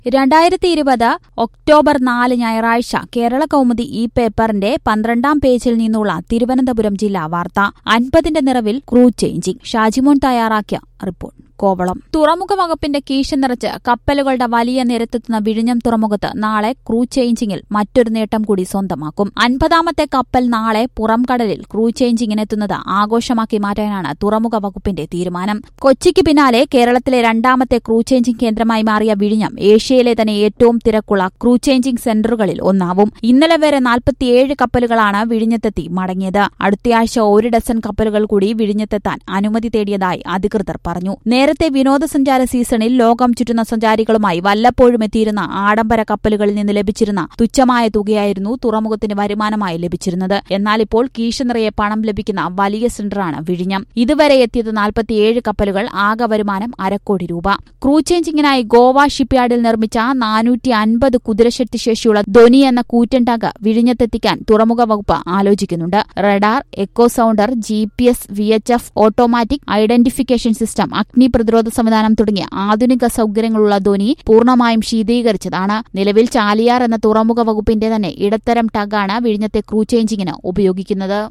രണ്ടായിരത്തി ഇരുപത് ഒക്ടോബർ നാല് ഞായറാഴ്ച കേരള കൗമുദി ഈ പേപ്പറിന്റെ പന്ത്രണ്ടാം പേജിൽ നിന്നുള്ള തിരുവനന്തപുരം ജില്ലാ വാർത്ത അൻപതിന്റെ നിറവിൽ ക്രൂ ചേഞ്ചിങ് ഷാജിമോൻ തയ്യാറാക്കിയ റിപ്പോർട്ട് കോവളം തുറമുഖ വകുപ്പിന്റെ കീശ നിറച്ച് കപ്പലുകളുടെ വലിയ നിരത്തെത്തുന്ന വിഴിഞ്ഞം തുറമുഖത്ത് നാളെ ക്രൂ ചേഞ്ചിങ്ങിൽ മറ്റൊരു നേട്ടം കൂടി സ്വന്തമാക്കും അൻപതാമത്തെ കപ്പൽ നാളെ പുറംകടലിൽ ക്രൂ ചേഞ്ചിങ്ങിനെത്തുന്നത് ആഘോഷമാക്കി മാറ്റാനാണ് തുറമുഖ വകുപ്പിന്റെ തീരുമാനം കൊച്ചിക്ക് പിന്നാലെ കേരളത്തിലെ രണ്ടാമത്തെ ക്രൂ ചേഞ്ചിങ് കേന്ദ്രമായി മാറിയ വിഴിഞ്ഞം ഏഷ്യയിലെ തന്നെ ഏറ്റവും തിരക്കുള്ള ക്രൂ ചേഞ്ചിങ് സെന്ററുകളിൽ ഒന്നാവും ഇന്നലെ വരെ നാൽപ്പത്തിയേഴ് കപ്പലുകളാണ് വിഴിഞ്ഞത്തെത്തി മടങ്ങിയത് അടുത്തയാഴ്ച ഒരു ഡസൻ കപ്പലുകൾ കൂടി വിഴിഞ്ഞത്തെത്താൻ അനുമതി തേടിയതായി അധികൃതർ പറഞ്ഞു നേരത്തെ വിനോദസഞ്ചാര സീസണിൽ ലോകം ചുറ്റുന്ന സഞ്ചാരികളുമായി വല്ലപ്പോഴും എത്തിയിരുന്ന ആഡംബര കപ്പലുകളിൽ നിന്ന് ലഭിച്ചിരുന്ന തുച്ഛമായ തുകയായിരുന്നു തുറമുഖത്തിന് വരുമാനമായി ലഭിച്ചിരുന്നത് എന്നാൽ ഇപ്പോൾ കീശ നിറയെ പണം ലഭിക്കുന്ന വലിയ സെന്ററാണ് വിഴിഞ്ഞം ഇതുവരെ എത്തിയത് നാൽപ്പത്തിയേഴ് കപ്പലുകൾ ആകെ വരുമാനം അരക്കോടി രൂപ ക്രൂ ചേഞ്ചിങ്ങിനായി ഗോവ ഷിപ്പ്യാർഡിൽ നിർമ്മിച്ച നാനൂറ്റി അൻപത് കുതിരശക്തി ശേഷിയുള്ള ധ്വനി എന്ന കൂറ്റൻ ടാങ്ക് വിഴിഞ്ഞത്തെത്തിക്കാൻ തുറമുഖ വകുപ്പ് ആലോചിക്കുന്നുണ്ട് radar echo sounder G P S V H F automatic identification system അഗ്നി പ്രതിരോധ സംവിധാനം തുടങ്ങിയ ആധുനിക സൌകര്യങ്ങളുള്ള ധ്വനി പൂർണ്ണമായും ശീതീകരിച്ചതാണ് നിലവിൽ ചാലിയാർ എന്ന തുറമുഖ വകുപ്പിന്റെ തന്നെ ഇടത്തരം ടഗാണ് വിഴിഞ്ഞത്തെ ക്രൂ ചേഞ്ചിങ്ങിന് ഉപയോഗിക്കുന്നത്